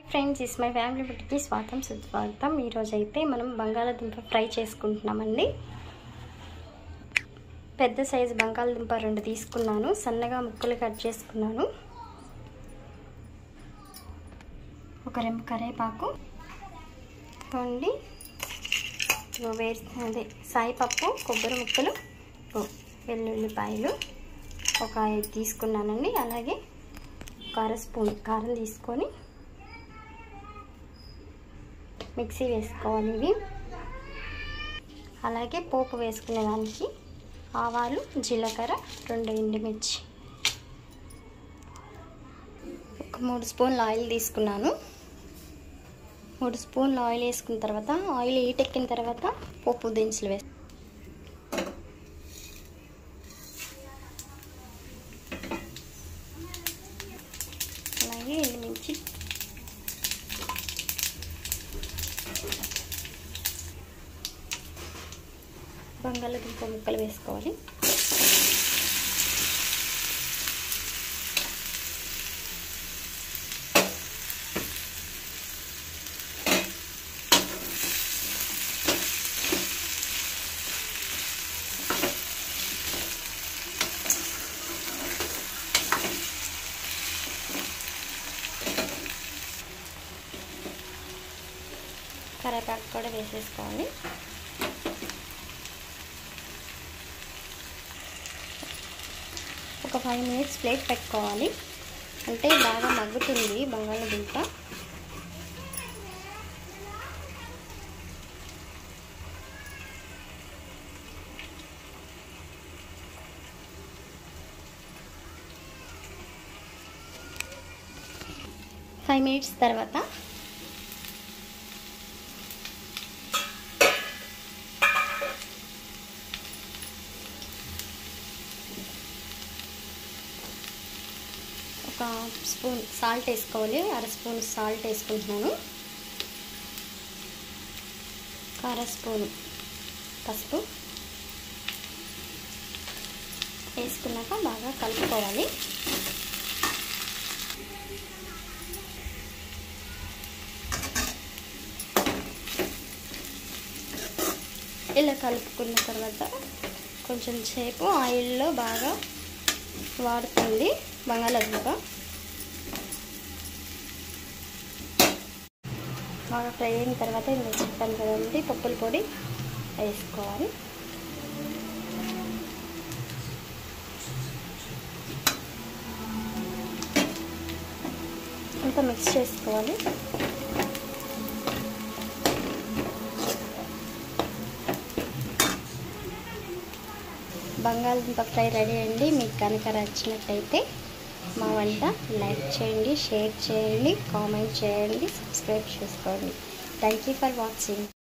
friends is my family ఫుడ్కి స్వాగతం సుస్వాగతం ఈరోజు అయితే మనం బంగాళాదుంప ఫ్రై చేసుకుంటున్నామండి పెద్ద సైజు బంగాళదుంప రెండు తీసుకున్నాను సన్నగా ముక్కలు కట్ చేసుకున్నాను ఒక రెమ్మ కరేపాకు వండి వేసి అదే సాయిపప్పు కొబ్బరి ముక్కలు వెల్లుల్లిపాయలు ఒక ఐదు తీసుకున్నానండి అలాగే ఒక అర స్పూన్ కారం తీసుకొని మిక్సీ వేసుకోవాలి ఇవి అలాగే పోపు వేసుకునే దానికి ఆవాలు జీలకర్ర రెండు ఎండుమిర్చి ఒక మూడు స్పూన్లు ఆయిల్ తీసుకున్నాను మూడు స్పూన్లు ఆయిల్ వేసుకున్న తర్వాత ఆయిల్ హీట్ ఎక్కిన తర్వాత పోపు దినుసులు వేసు అలాగే ఎండుమిర్చి బంగాళదుంప ముక్కలు వేసుకోవాలి కరేపాకు కూడా వేసేసుకోవాలి ఒక ఫైవ్ మినిట్స్ ప్లేట్ పెట్టుకోవాలి అంటే బాగా మగ్గుతుంది బంగాళదుంప ఫైవ్ మినిట్స్ తర్వాత ఒక స్పూన్ సాల్ట్ వేసుకోవాలి అర స్పూన్ సాల్ట్ వేసుకుంటున్నాను అర స్పూన్ పసుపు వేసుకున్నాక బాగా కలుపుకోవాలి ఇలా కలుపుకున్న తర్వాత కొంచెం సేపు ఆయిల్లో బాగా వాడుతుంది బంగాళాదుంప బాగా ఫ్రై అయిన తర్వాత ఇందులో చెప్పాను కదండి పప్పుల పొడి వేసుకోవాలి అంతా మిక్స్ చేసుకోవాలి బంగాళదుంప ఫ్రై రెడీ అండి మీకు కనుక నచ్చినట్టయితే మా వంట లైక్ చేయండి షేర్ చేయండి కామెంట్ చేయండి సబ్స్క్రైబ్ చేసుకోండి థ్యాంక్ యూ ఫర్ వాచింగ్